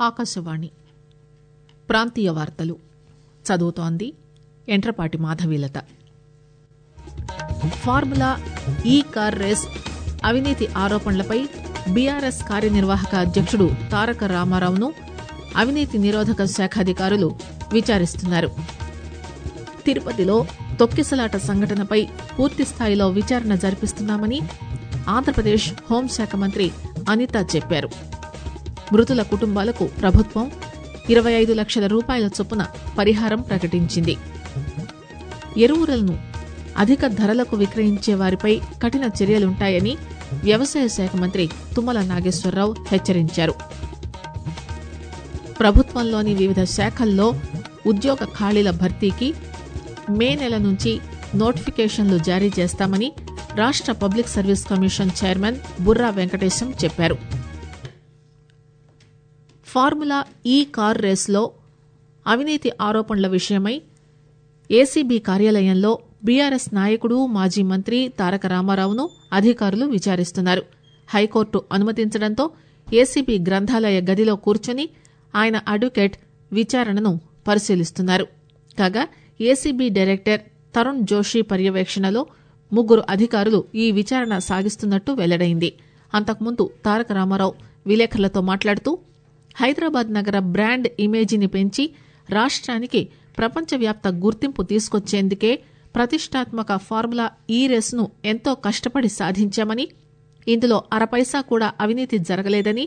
ఆకాశవాణి ప్రాంతీయ వార్తలు చదువుతోంది Entrapati Madhavilatha formula E car race అవినీతి ఆరోపణలపై బీఆర్ఎస్ కార్యనిర్వాహక అధ్యక్షుడు తారక రామారావును అవినీతి నిరోధక శాఖ అధికారులు విచారిస్తున్నారు తిరుపతిలో తొక్కిసలాట సంఘటనపై పూర్తిస్థాయిలో విచారణ జరిపిస్తున్నామని ఆంధ్రప్రదేశ్ హోంశాఖ మంత్రి అనిత చెప్పారు మృతుల కుటుంబాలకు ప్రభుత్వం ఇరవై ఐదు లక్షల రూపాయల చొప్పున పరిహారం ప్రకటించింది ఎరువులను అధిక ధరలకు విక్రయించే వారిపై కఠిన చర్యలుంటాయని వ్యవసాయ శాఖ మంత్రి తుమ్మల నాగేశ్వరరావు హెచ్చరించారు ప్రభుత్వంలోని వివిధ శాఖల్లో ఉద్యోగ ఖాళీల భర్తీకి మే నెల నుంచి నోటిఫికేషన్లు జారీ చేస్తామని రాష్ట public service commission chairman Burra Venkatesham చెప్పారు ఫార్ములా ఈ కార్ రేసులో అవినీతి ఆరోపణల విషయమై ఏసీబీ కార్యాలయంలో బీఆర్ఎస్ నాయకుడు మాజీ మంత్రి తారక రామారావును అధికారులు విచారిస్తున్నారు హైకోర్టు అనుమతించడంతో ఏసీబీ గ్రంథాలయ గదిలో కూర్చొని ఆయన అడ్వకేట్ విచారణను పరిశీలిస్తున్నారు కాగా ఏసీబీ డైరెక్టర్ తరుణ్ జోషి పర్యవేక్షణలో ముగ్గురు అధికారులు ఈ విచారణ సాగిస్తున్నట్టు వెల్లడైంది అంతకుముందు తారక రామారావు విలేకరులతో మాట్లాడుతూ హైదరాబాద్ నగర బ్రాండ్ ఇమేజీని పెంచి రాష్ట్రానికి ప్రపంచవ్యాప్త గుర్తింపు తీసుకొచ్చేందుకే ప్రతిష్టాత్మక ఫార్ములా ఈ రేసును ఎంతో కష్టపడి సాధించామని ఇందులో అరపైసా కూడా అవినీతి జరగలేదని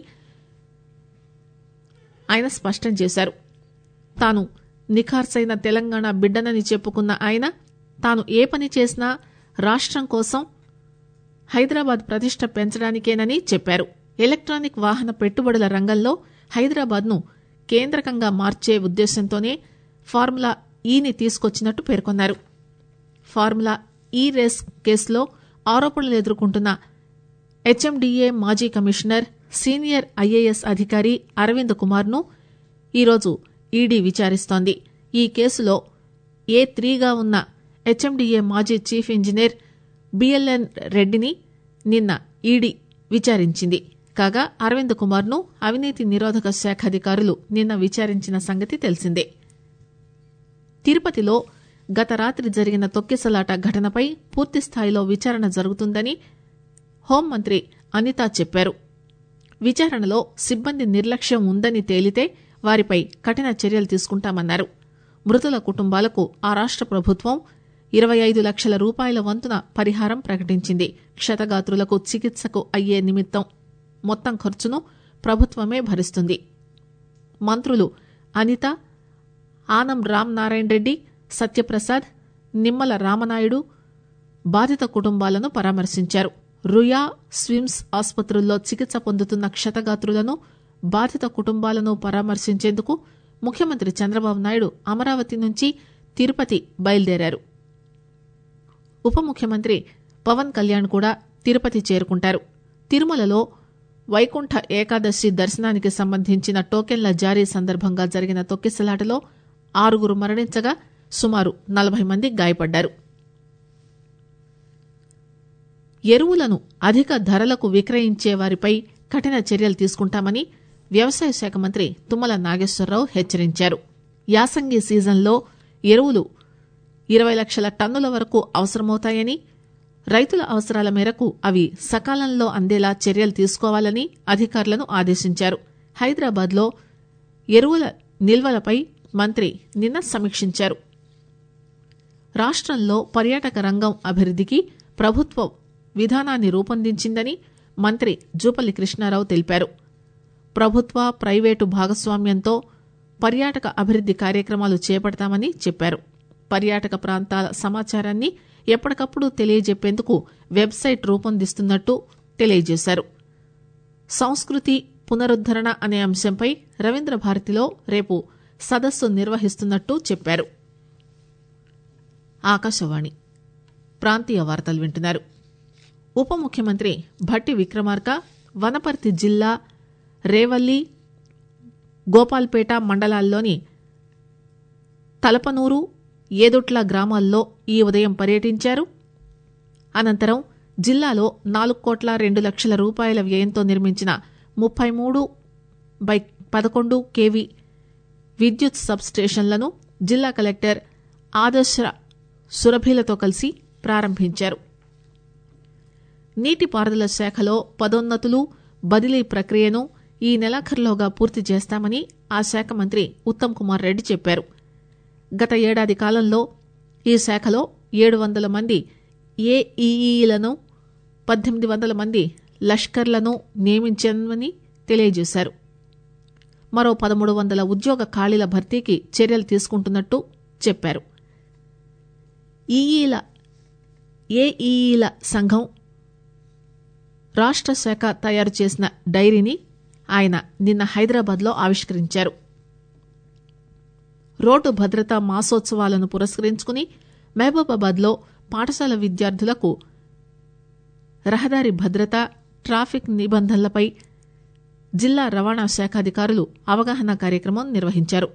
ఆయన స్పష్టం చేశారు తాను నిఖార్సైన తెలంగాణ బిడ్డనని చెప్పుకున్న ఆయన తాను ఏ పని చేసినా రాష్ట్రం కోసం హైదరాబాద్ ప్రతిష్ట పెంచడానికేనని చెప్పారు ఎలక్ట్రానిక్ వాహన పెట్టుబడుల రంగంలో హైదరాబాద్ను కేంద్రకంగా మార్చే ఉద్దేశంతోనే ఫార్ములా ఈని తీసుకొచ్చినట్టు పేర్కొన్నారు ఫార్ములా ఈ రేస్ కేసులో ఆరోపణలు ఎదుర్కొంటున్న హెచ్ఎండిఏ మాజీ కమిషనర్ సీనియర్ ఐఏఎస్ అధికారి అరవింద్ కుమార్ను ఈరోజు ఈడీ విచారిస్తోంది ఈ కేసులో ఏ త్రీగా ఉన్న హెచ్ఎండిఏ మాజీ చీఫ్ ఇంజనీర్ బిఎల్ఎన్ రెడ్డిని నిన్న ఈడీ విచారించింది కాగా అరవింద్ కుమార్ను అవినీతి నిరోధక శాఖ అధికారులు నిన్న విచారించిన సంగతి తెలిసిందే తిరుపతిలో గత రాత్రి జరిగిన తొక్కిసలాట ఘటనపై పూర్తిస్థాయిలో విచారణ జరుగుతుందని హోంమంత్రి అనిత చెప్పారు విచారణలో సిబ్బంది నిర్లక్ష్యం ఉందని తేలితే వారిపై కఠిన చర్యలు తీసుకుంటామన్నారు మృతుల కుటుంబాలకు ఆ రాష్ట ప్రభుత్వం ఇరవై ఐదు లక్షల రూపాయల వంతున పరిహారం ప్రకటించింది క్షతగాత్రులకు చికిత్సకు అయ్యే నిమిత్తం మొత్తం ఖర్చును ప్రభుత్వమే భరిస్తుంది మంత్రులు అనిత ఆనం రామ్ నారాయణ రెడ్డి సత్యప్రసాద్ నిమ్మల రామనాయుడు బాధిత కుటుంబాలను పరామర్శించారు రుయా స్విమ్స్ ఆసుపత్రుల్లో చికిత్స పొందుతున్న క్షతగాత్రులను బాధిత కుటుంబాలను పరామర్శించేందుకు ముఖ్యమంత్రి చంద్రబాబు నాయుడు అమరావతి నుంచి తిరుపతి బయలుదేరారు ఉప ముఖ్యమంత్రి పవన్ కళ్యాణ్ కూడా తిరుపతి చేరుకుంటారు తిరుమలలో వైకుంఠ ఏకాదశి దర్శనానికి సంబంధించిన టోకెన్ల జారీ సందర్భంగా జరిగిన తొక్కిసలాటలో ఆరుగురు మరణించగా సుమారు నలభై మంది గాయపడ్డారు ఎరువులను అధిక ధరలకు విక్రయించే వారిపై కఠిన చర్యలు తీసుకుంటామని వ్యవసాయ శాఖ మంత్రి తుమ్మల నాగేశ్వరరావు హెచ్చరించారు యాసంగి సీజన్లో ఎరువులు ఇరవై లక్షల టన్నుల వరకు అవసరమవుతాయని రైతుల అవసరాల మేరకు అవి సకాలంలో అందేలా చర్యలు తీసుకోవాలని అధికారులను ఆదేశించారు హైదరాబాద్లో ఎరువుల నిల్వలపై మంత్రి నిన్న సమీక్షించారు రాష్ట్రంలో పర్యాటక రంగం అభివృద్దికి ప్రభుత్వం విధానాన్ని రూపొందించిందని మంత్రి జూపల్లి కృష్ణారావు తెలిపారు ప్రభుత్వ ప్రైవేటు భాగస్వామ్యంతో పర్యాటక అభివృద్ది కార్యక్రమాలు చేపడతామని చెప్పారు పర్యాటక ప్రాంతాల సమాచారాన్ని ఎప్పటికప్పుడు తెలియజెప్పేందుకు వెబ్సైట్ రూపొందిస్తున్నట్టు తెలియజేశారు సంస్కృతి పునరుద్దరణ అనే అంశంపై రవీంద్ర భారతిలో రేపు సదస్సు నిర్వహిస్తున్నట్టు చెప్పారు ఆకాశవాణి ప్రాంతీయ వార్తలు వింటున్నారు ఉప ముఖ్యమంత్రి భట్టి విక్రమార్క వనపర్తి జిల్లా రేవల్లి గోపాల్పేట మండలాల్లోని తలపనూరు ఏదొట్ల గ్రామాల్లో ఈ ఉదయం పర్యటించారు అనంతరం జిల్లాలో నాలుగు కోట్ల రెండు లక్షల రూపాయల వ్యయంతో నిర్మించిన ముప్పై మూడు బై పదకొండు కేవీ విద్యుత్ సబ్ స్టేషన్లను జిల్లా కలెక్టర్ ఆదర్శ సురభిలతో కలిసి ప్రారంభించారు నీటిపారుదల శాఖలో పదోన్నతులు బదిలీ ప్రక్రియను ఈ నెలాఖరులోగా పూర్తి చేస్తామని ఆ శాఖ మంత్రి ఉత్తమ్ కుమార్ రెడ్డి చెప్పారు గత ఏడాది కాలంలో ఈ శాఖలో ఏడు వందల మంది ఏఈఈలను పద్దెనిమిది వందల మంది లష్కర్లను నియమించామని తెలియజేశారు మరో పదమూడు వందల ఉద్యోగ ఖాళీల భర్తీకి చర్యలు తీసుకుంటున్నట్టు చెప్పారు ఈఈల ఏఈఈల సంఘం రాష్ట్ర శాఖ తయారు చేసిన డైరీని ఆయన నిన్న హైదరాబాద్లో ఆవిష్కరించారు రోడ్డు భద్రతా మాసోత్సవాలను పురస్కరించుకుని మహబూబాబాద్లో పాఠశాల విద్యార్థులకు రహదారి భద్రత ట్రాఫిక్ నిబంధనలపై జిల్లా రవాణా శాఖ అధికారులు అవగాహన కార్యక్రమం నిర్వహించారు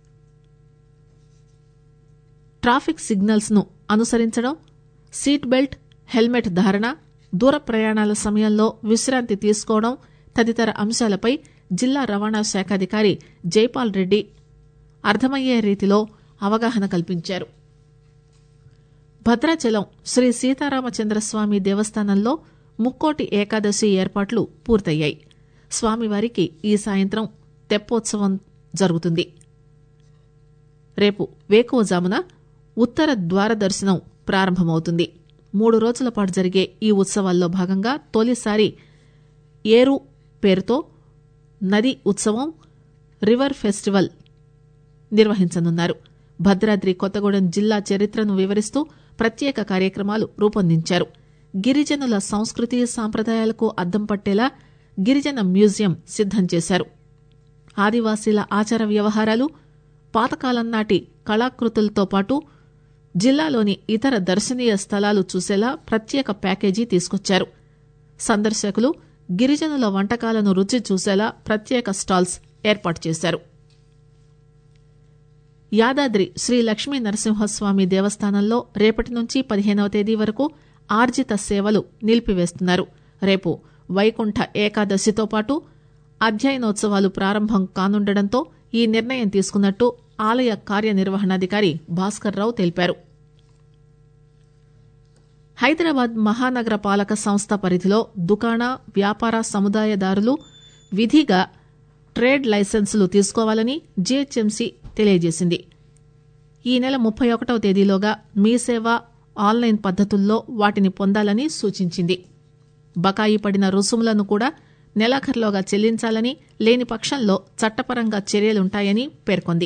ట్రాఫిక్ సిగ్నల్స్ ను అనుసరించడం సీట్ బెల్ట్ హెల్మెట్ ధారణ దూర ప్రయాణాల సమయంలో విశ్రాంతి తీసుకోవడం తదితర అంశాలపై జిల్లా రవాణా శాఖ అధికారి జైపాల్ రెడ్డి అర్థమయ్యే రీతిలో అవగాహన కల్పించారు భద్రాచలం శ్రీ సీతారామచంద్రస్వామి దేవస్థానంలో ముక్కోటి ఏకాదశి ఏర్పాట్లు పూర్తయ్యాయి స్వామివారికి ఈ సాయంత్రం తెప్పోత్సవం జరుగుతుంది రేపు వేకువజామున ఉత్తర ద్వార దర్శనం ప్రారంభమవుతుంది మూడు రోజుల పాటు జరిగే ఈ ఉత్సవాల్లో భాగంగా తొలిసారి ఏరు పేరుతో నది ఉత్సవం రివర్ ఫెస్టివల్ నిర్వహించనున్నారు భద్రాద్రి కొత్తగూడెం జిల్లా చరిత్రను వివరిస్తూ ప్రత్యేక కార్యక్రమాలు రూపొందించారు గిరిజనుల సంస్కృతి సాంప్రదాయాలకు అద్దం పట్టేలా గిరిజన మ్యూజియం సిద్దం చేశారు ఆదివాసీల ఆచార వ్యవహారాలు పాతకాలం నాటి కళాకృతులతో పాటు జిల్లాలోని ఇతర దర్శనీయ స్థలాలు చూసేలా ప్రత్యేక ప్యాకేజీ తీసుకొచ్చారు సందర్శకులు గిరిజనుల వంటకాలను రుచి చూసేలా ప్రత్యేక స్టాల్స్ ఏర్పాటు చేశారు యాదాద్రి శ్రీ లక్ష్మీ నరసింహస్వామి దేవస్థానంలో రేపటి నుంచి పదిహేనవ తేదీ వరకు ఆర్జిత సేవలు నిలిపివేస్తున్నారు రేపు వైకుంఠ ఏకాదశితో పాటు అధ్యయనోత్సవాలు ప్రారంభం కానుండటంతో ఈ నిర్ణయం తీసుకున్నట్టు ఆలయ కార్యనిర్వహణాధికారి భాస్కర్ రావు తెలిపారు హైదరాబాద్ మహానగర పాలక సంస్థ పరిధిలో దుకాణ వ్యాపార సముదాయదారులు విధిగా ట్రేడ్ లైసెన్సులు తీసుకోవాలని జీహెచ్ఎంసీ తెలియజేసింది ఈ నెల ముప్పై ఒకటవ తేదీలోగా మీ సేవ ఆన్లైన్ పద్దతుల్లో వాటిని పొందాలని సూచించింది బకాయి పడిన రుసుములను కూడా నెలాఖరులోగా చెల్లించాలని లేని పక్షంలో చట్టపరంగా చర్యలుంటాయని పేర్కొంది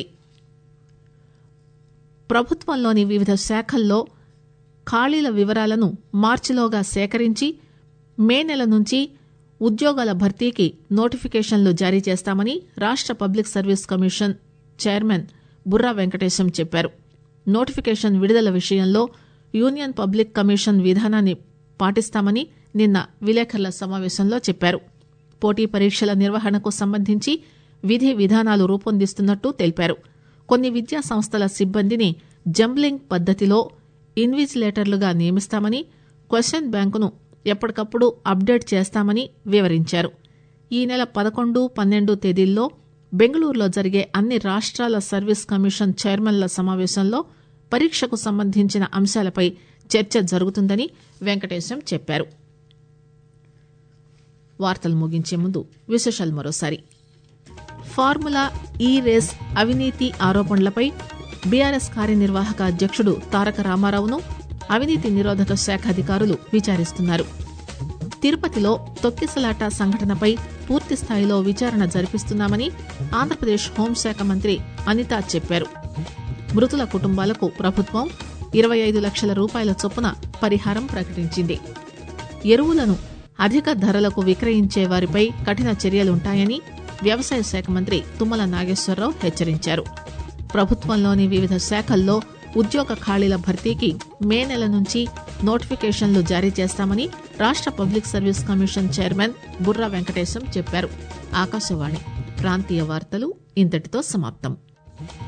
ప్రభుత్వంలోని వివిధ శాఖల్లో ఖాళీల వివరాలను మార్చిలోగా సేకరించి మే నెల నుంచి ఉద్యోగాల భర్తీకి నోటిఫికేషన్లు జారీ చేస్తామని రాష్ట public service commission chairman Burra Venkatesham చెప్పారు నోటిఫికేషన్ విడుదల విషయంలో యూనియన్ పబ్లిక్ కమిషన్ విధానాన్ని పాటిస్తామని నిన్న విలేకరుల సమావేశంలో చెప్పారు పోటీ పరీక్షల నిర్వహణకు సంబంధించి విధి విధానాలు రూపొందిస్తున్నట్టు తెలిపారు కొన్ని విద్యా సంస్థల సిబ్బందిని జంబ్లింగ్ పద్దతిలో ఇన్విజిలేటర్లుగా నియమిస్తామని క్వశ్చన్ బ్యాంకును ఎప్పటికప్పుడు అప్డేట్ చేస్తామని వివరించారు ఈ నెల పదకొండు పన్నెండు తేదీల్లో బెంగళూరులో జరిగే అన్ని రాష్ట్రాల సర్వీస్ కమిషన్ చైర్మన్ల సమావేశంలో పరీక్షకు సంబంధించిన అంశాలపై చర్చ జరుగుతుందని వెంకటేశం చెప్పారు వార్తలు ముగించే ముందు విశేషాలు మరోసారి ఫార్ములా ఈ రేస్ అవినీతి ఆరోపణలపై బీఆర్ఎస్ కార్యనిర్వాహక అధ్యక్షుడు తారక రామారావును అవినీతి నిరోధక శాఖ అధికారులు విచారిస్తున్నారు తిరుపతిలో తొక్కిసలాట సంఘటనపై పూర్తి స్థాయిలో విచారణ జరిపిస్తున్నామని ఆంధ్రప్రదేశ్ హోంశాఖ మంత్రి అనిత చెప్పారు మృతుల కుటుంబాలకు ప్రభుత్వం ఇరవై ఐదు లక్షల రూపాయల చొప్పున పరిహారం ప్రకటించింది ఎరువులను అధిక ధరలకు విక్రయించే వారిపై కఠిన చర్యలుంటాయని వ్యవసాయ శాఖ మంత్రి తుమ్మల నాగేశ్వరరావు హెచ్చరించారు ప్రభుత్వంలోని వివిధ శాఖల్లో ఉద్యోగ ఖాళీల భర్తీకి మే నెల నుంచి నోటిఫికేషన్లు జారీ చేస్తామని రాష్ట public service commission chairman Burra Venkatesham చెప్పారు ఆకాశవాణి ప్రాంతీయ వార్తలు ఇంతటితో సమాప్తం